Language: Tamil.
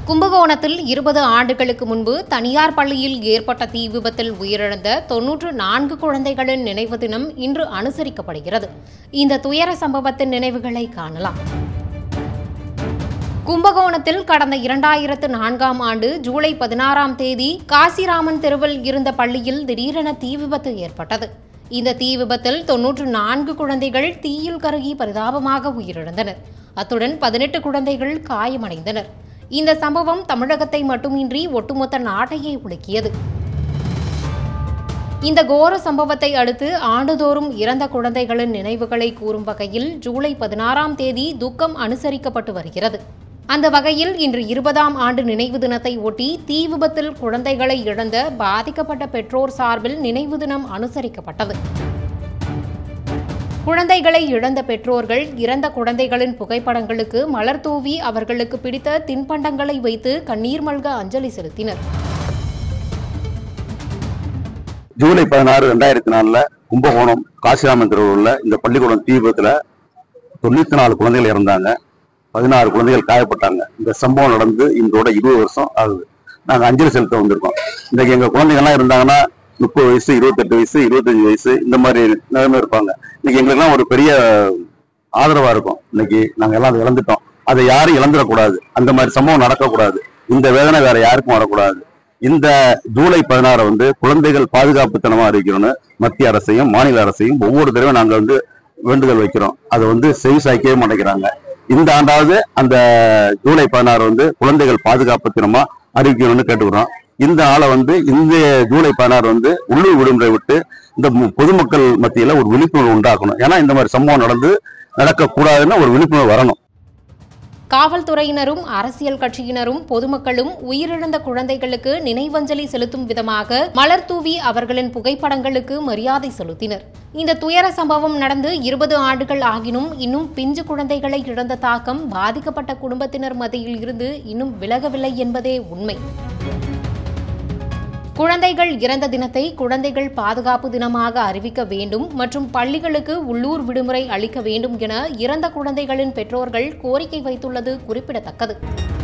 கும்பகோணத்தில் இருபது ஆண்டுகளுக்கு முன்பு தனியார் பள்ளியில் ஏற்பட்ட தீ விபத்தில் உயிரிழந்த தொன்னூற்று நான்கு குழந்தைகளின் நினைவு தினம் இன்று அனுசரிக்கப்படுகிறது இந்த துயர சம்பவத்தின் நினைவுகளை காணலாம் கும்பகோணத்தில் கடந்த இரண்டாயிரத்து நான்காம் ஆண்டு ஜூலை பதினாறாம் தேதி காசிராமன் தெருவில் இருந்த பள்ளியில் திடீரென தீ விபத்து ஏற்பட்டது இந்த தீ விபத்தில் தொன்னூற்று நான்கு குழந்தைகள் தீயில் கருகி பரிதாபமாக உயிரிழந்தனர் அத்துடன் பதினெட்டு குழந்தைகள் காயமடைந்தனர் இந்த சம்பவம் தமிழகத்தை மட்டுமின்றி ஒட்டுமொத்த நாட்டையே உலுக்கியது இந்த கோர சம்பவத்தை அடுத்து ஆண்டுதோறும் இறந்த குழந்தைகளின் நினைவுகளை கூறும் வகையில் ஜூலை பதினாறாம் தேதி துக்கம் அனுசரிக்கப்பட்டு வருகிறது அந்த வகையில் இன்று இருபதாம் ஆண்டு நினைவு தினத்தை ஒட்டி தீ விபத்தில் குழந்தைகளை இழந்த பாதிக்கப்பட்ட பெற்றோர் சார்பில் நினைவு தினம் அனுசரிக்கப்பட்டது குழந்தைகளை இழந்த பெற்றோர்கள் இறந்த குழந்தைகளின் புகைப்படங்களுக்கு மலர் தூவி அவர்களுக்கு பிடித்த தின்பண்டங்களை வைத்து கண்ணீர் மல்க அஞ்சலி செலுத்தினர் ஜூலை பதினாறு ரெண்டாயிரத்தி நாலுல கும்பகோணம் காசிராமன் தெருவில் இந்த பள்ளிக்கூடம் தீ விபத்துல தொண்ணூத்தி நாலு குழந்தைகள் இறந்தாங்க பதினாறு குழந்தைகள் காயப்பட்டாங்க இந்த சம்பவம் நடந்து இன்றோட இருபது வருஷம் ஆகுது நாங்க அஞ்சலி செலுத்த வந்திருக்கோம் இன்னைக்கு எங்க குழந்தைங்கள்லாம் இருந்தாங்கன்னா முப்பது வயசு இருபத்தெட்டு வயசு இருபத்தஞ்சு வயசு இந்த மாதிரி நிலைமை இருப்பாங்க இன்னைக்கு எங்களுக்கெல்லாம் ஒரு பெரிய ஆதரவா இருக்கும் இன்னைக்கு நாங்க எல்லாம் அதை இழந்துட்டோம் அதை யாரும் இழந்துடக்கூடாது அந்த மாதிரி சம்பவம் நடக்கக்கூடாது இந்த வேதனை வேற யாருக்கும் வரக்கூடாது இந்த ஜூலை பதினாறு வந்து குழந்தைகள் பாதுகாப்பு தினமா அறிவிக்கணும்னு மத்திய அரசையும் மாநில அரசையும் ஒவ்வொரு தடவை நாங்க வந்து வேண்டுதல் வைக்கிறோம் அதை வந்து செவி சாய்க்கவே மாட்டேங்கிறாங்க இந்த ஆண்டாவது அந்த ஜூலை பதினாறு வந்து குழந்தைகள் பாதுகாப்பு தினமா அறிவிக்கணும்னு கேட்டுக்கிறோம் இந்த ஆளை வந்து இந்த ஜூலை பதினாறு வந்து உள்ளூர் விடுமுறை விட்டு இந்த மு- பொதுமக்கள் மத்தியில ஒரு விழிப்புணர்வு உண்டாக்கணும் ஏன்னா இந்த மாதிரி சம்பவம் நடந்து நடக்கக்கூடாதுன்னு ஒரு விழிப்புணர்வு வரணும் காவல்துறையினரும் அரசியல் கட்சியினரும் பொதுமக்களும் உயிரிழந்த குழந்தைகளுக்கு நினைவஞ்சலி செலுத்தும் விதமாக மலர் தூவி அவர்களின் புகைப்படங்களுக்கு மரியாதை செலுத்தினர் இந்த துயர சம்பவம் நடந்து இருபது ஆண்டுகள் ஆகினும் இன்னும் பிஞ்சு குழந்தைகளை இழந்த தாக்கம் பாதிக்கப்பட்ட குடும்பத்தினர் மத்தியில் இருந்து இன்னும் விலகவில்லை என்பதே உண்மை குழந்தைகள் இறந்த தினத்தை குழந்தைகள் பாதுகாப்பு தினமாக அறிவிக்க வேண்டும் மற்றும் பள்ளிகளுக்கு உள்ளூர் விடுமுறை அளிக்க வேண்டும் என இறந்த குழந்தைகளின் பெற்றோர்கள் கோரிக்கை வைத்துள்ளது குறிப்பிடத்தக்கது